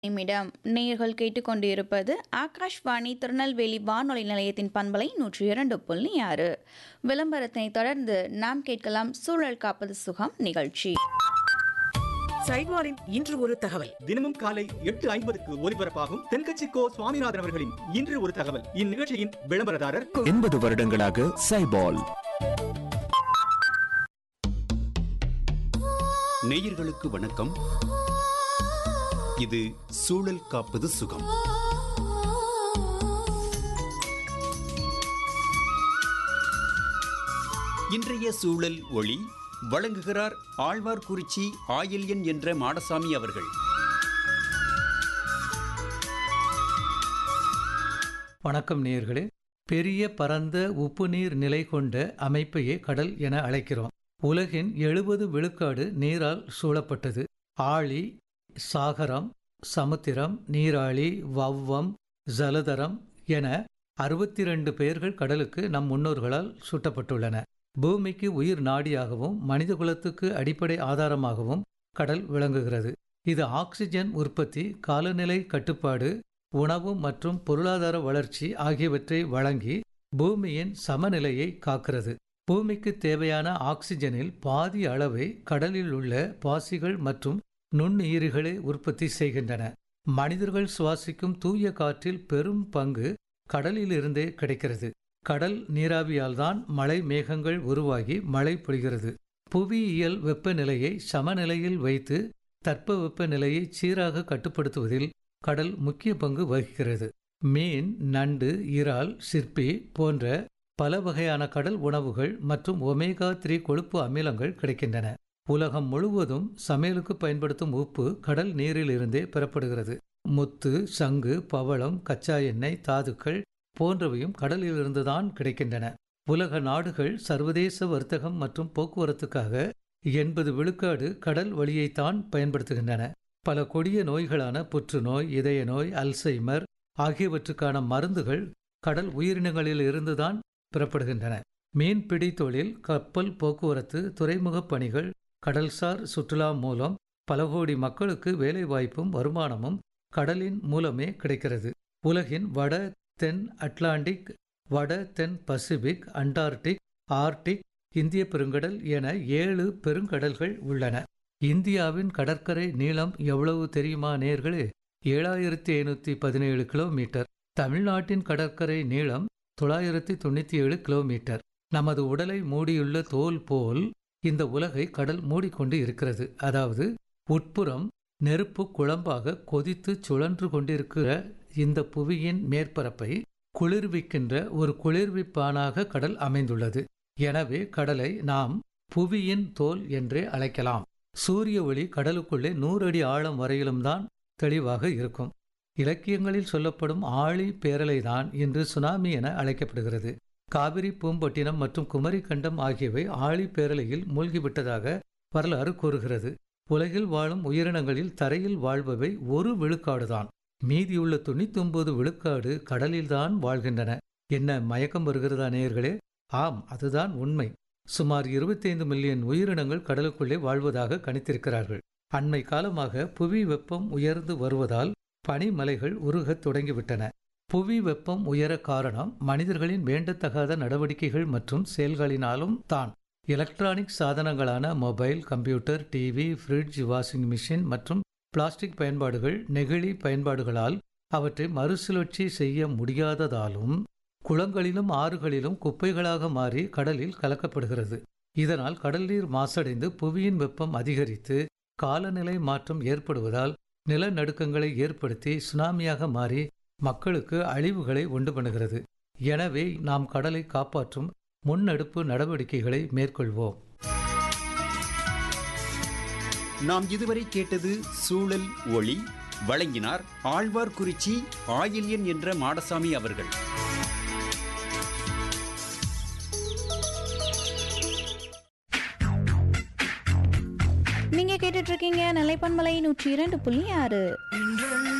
நிமிடம் நேயர்கள் கேட்டுக்கொண்டிருப்பது ஆகாஷ்வாணி திருநெல்வேலி வானொலி நிலையத்தின் பண்பலை நூற்றி இரண்டு புள்ளி ஆறு விளம்பரத்தினை தொடர்ந்து நாம் கேட்கலாம் சூழல் காப்பது சுகம் நிகழ்ச்சி சைட்வாரின் இன்று ஒரு தகவல் தினமும் காலை எட்டு ஐம்பதுக்கு ஒலிபரப்பாகும் தென்கட்சி கோ சுவாமிநாதன் அவர்களின் இன்று ஒரு தகவல் இந்நிகழ்ச்சியின் விளம்பரதாரர் எண்பது வருடங்களாக சைபால் நேயர்களுக்கு வணக்கம் இது சூழல் காப்பது சுகம் இன்றைய சூழல் ஒளி வழங்குகிறார் ஆழ்வார்குறிச்சி ஆயில்யன் என்ற மாடசாமி அவர்கள் வணக்கம் நேயர்களே பெரிய பரந்த உப்பு நீர் நிலை கொண்ட அமைப்பையே கடல் என அழைக்கிறோம் உலகின் எழுபது விழுக்காடு நீரால் சூழப்பட்டது ஆழி சாகரம் சமுத்திரம் நீராழி வவ்வம் ஜலதரம் என அறுபத்தி ரெண்டு பெயர்கள் கடலுக்கு நம் முன்னோர்களால் சூட்டப்பட்டுள்ளன பூமிக்கு உயிர் நாடியாகவும் மனிதகுலத்துக்கு அடிப்படை ஆதாரமாகவும் கடல் விளங்குகிறது இது ஆக்சிஜன் உற்பத்தி காலநிலை கட்டுப்பாடு உணவு மற்றும் பொருளாதார வளர்ச்சி ஆகியவற்றை வழங்கி பூமியின் சமநிலையை காக்கிறது பூமிக்கு தேவையான ஆக்சிஜனில் பாதி அளவை கடலில் உள்ள பாசிகள் மற்றும் நுண்ணுயிரிகளே உற்பத்தி செய்கின்றன மனிதர்கள் சுவாசிக்கும் தூய காற்றில் பெரும் பங்கு கடலிலிருந்தே கிடைக்கிறது கடல் நீராவியால் தான் மழை மேகங்கள் உருவாகி மழை பொழிகிறது புவியியல் வெப்பநிலையை சமநிலையில் வைத்து தட்பவெப்ப நிலையை சீராக கட்டுப்படுத்துவதில் கடல் முக்கிய பங்கு வகிக்கிறது மீன் நண்டு இறால் சிற்பி போன்ற பல வகையான கடல் உணவுகள் மற்றும் ஒமேகா த்ரீ கொழுப்பு அமிலங்கள் கிடைக்கின்றன உலகம் முழுவதும் சமையலுக்கு பயன்படுத்தும் உப்பு கடல் நீரில் இருந்தே பெறப்படுகிறது முத்து சங்கு பவளம் கச்சா எண்ணெய் தாதுக்கள் போன்றவையும் கடலிலிருந்துதான் கிடைக்கின்றன உலக நாடுகள் சர்வதேச வர்த்தகம் மற்றும் போக்குவரத்துக்காக எண்பது விழுக்காடு கடல் வழியைத்தான் பயன்படுத்துகின்றன பல கொடிய நோய்களான புற்றுநோய் இதய நோய் அல்சைமர் ஆகியவற்றுக்கான மருந்துகள் கடல் உயிரினங்களில் இருந்துதான் பெறப்படுகின்றன மீன்பிடி தொழில் கப்பல் போக்குவரத்து துறைமுகப் பணிகள் கடல்சார் சுற்றுலா மூலம் பல கோடி மக்களுக்கு வேலைவாய்ப்பும் வருமானமும் கடலின் மூலமே கிடைக்கிறது உலகின் வட தென் அட்லாண்டிக் வட தென் பசிபிக் அண்டார்டிக் ஆர்டிக் இந்திய பெருங்கடல் என ஏழு பெருங்கடல்கள் உள்ளன இந்தியாவின் கடற்கரை நீளம் எவ்வளவு தெரியுமா நேர்களே ஏழாயிரத்தி ஐநூற்றி பதினேழு கிலோமீட்டர் தமிழ்நாட்டின் கடற்கரை நீளம் தொள்ளாயிரத்தி தொண்ணூற்றி ஏழு கிலோமீட்டர் நமது உடலை மூடியுள்ள தோல் போல் இந்த உலகை கடல் மூடிக்கொண்டு இருக்கிறது அதாவது உட்புறம் நெருப்பு குழம்பாக கொதித்து சுழன்று கொண்டிருக்கிற இந்த புவியின் மேற்பரப்பை குளிர்விக்கின்ற ஒரு குளிர்விப்பானாக கடல் அமைந்துள்ளது எனவே கடலை நாம் புவியின் தோல் என்றே அழைக்கலாம் சூரிய ஒளி கடலுக்குள்ளே நூறு அடி ஆழம் வரையிலும் தான் தெளிவாக இருக்கும் இலக்கியங்களில் சொல்லப்படும் ஆழி பேரலை தான் இன்று சுனாமி என அழைக்கப்படுகிறது காவிரி பூம்பட்டினம் மற்றும் குமரிக்கண்டம் ஆகியவை ஆழி பேரலையில் மூழ்கிவிட்டதாக வரலாறு கூறுகிறது உலகில் வாழும் உயிரினங்களில் தரையில் வாழ்பவை ஒரு விழுக்காடுதான் மீதியுள்ள தொண்ணூத்தொன்பது விழுக்காடு கடலில்தான் வாழ்கின்றன என்ன மயக்கம் வருகிறதா நேயர்களே ஆம் அதுதான் உண்மை சுமார் இருபத்தைந்து மில்லியன் உயிரினங்கள் கடலுக்குள்ளே வாழ்வதாக கணித்திருக்கிறார்கள் அண்மை காலமாக புவி வெப்பம் உயர்ந்து வருவதால் பனிமலைகள் உருகத் தொடங்கிவிட்டன புவி வெப்பம் உயர காரணம் மனிதர்களின் வேண்டத்தகாத நடவடிக்கைகள் மற்றும் செயல்களினாலும் தான் எலக்ட்ரானிக் சாதனங்களான mobile computer TV fridge washing machine மற்றும் பிளாஸ்டிக் பயன்பாடுகள் நெகிழி பயன்பாடுகளால் அவற்றை மறுசுழற்சி செய்ய முடியாததாலும் குளங்களிலும் ஆறுகளிலும் குப்பைகளாக மாறி கடலில் கலக்கப்படுகிறது இதனால் கடல் நீர் மாசடைந்து புவியின் வெப்பம் அதிகரித்து காலநிலை மாற்றம் ஏற்படுவதால் நிலநடுக்கங்களை ஏற்படுத்தி சுனாமியாக மாறி மக்களுக்கு அழிவுகளை உண்டு பண்ணுகிறது எனவே நாம் கடலை காப்பாற்றும் முன்னெடுப்பு நடவடிக்கைகளை மேற்கொள்வோம் நாம் இதுவரை கேட்டது சூழல் ஒளி வழங்கினார் ஆழ்வார்குறிச்சி ஆயில்யன் என்ற மாடசாமி அவர்கள் நீங்க கேட்டுட்டு இருக்கீங்க நிலைப்பன்மலை நூற்றி இரண்டு புள்ளி ஆறு